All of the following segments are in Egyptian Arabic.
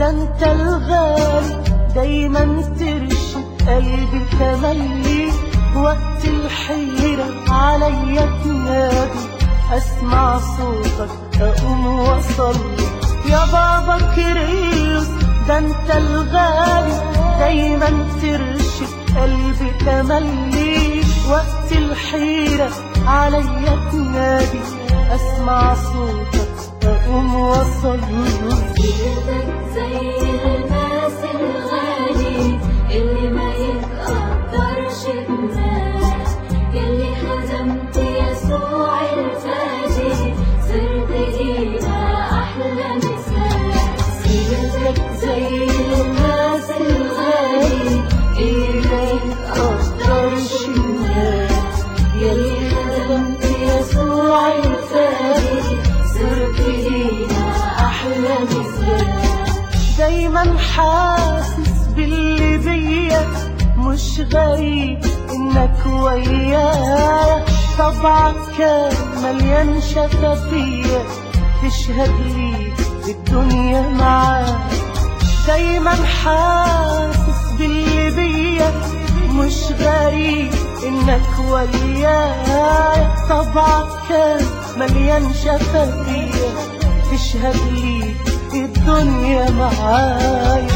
ده انت الغالي دايما ترشد قلبي تملي وقت الحيرة عليا تنادي اسمع صوتك اقوم واصلي يا بابا كريس ده انت الغالي دايما ترشد قلبي تملي وقت الحيرة عليا تنادي اسمع صوتك اقوم واصلي سيرتك زي الماس الغالي اللي ما يتقدرش بناس يلي هزمت يسوع الفادي صرت لينا أحلى مثال سيرتك زي الماس الغالي اللي ما يتقدرش بناس يلي هزمت يسوع الفادي صرت لينا أحلى مثال دايما حاسس باللي بيا مش غريب انك ويايا طبعك كان مليان شفافية تشهد لي الدنيا معاك دايما حاسس باللي بيا مش غريب انك ويايا طبعك كان مليان شفافية تشهد لي الدنيا معايا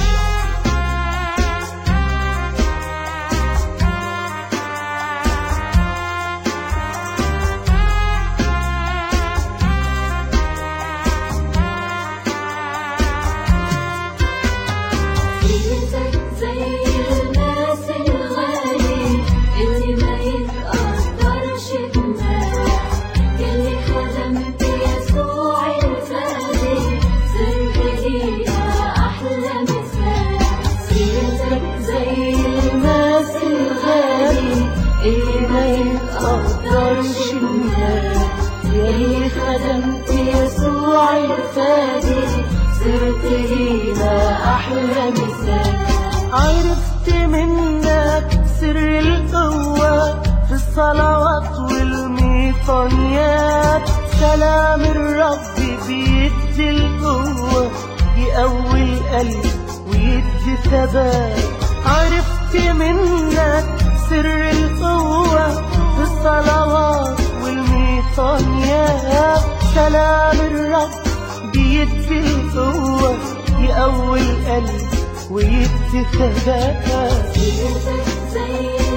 سيرتك زي الماس الغالي اللي ما يتقدرش بناس يلي خدمت يسوع الفادي صرت لينا أحلى مثال سيرتك زي الماس الغالي اللي ما يتقدرش بناس يلي خدمت يسوع الفادي صرت لينا أحلى مثال عرفت منك سر القوة في الصلوات والميطانيات سلام الرب بيدي القوة يقوي القلب ويدي ثبات عرفت منك سر القوة في الصلوات والميطانيات سلام الرب بيدي القوة يقوي القلب ويدي ثبات سيرتك زي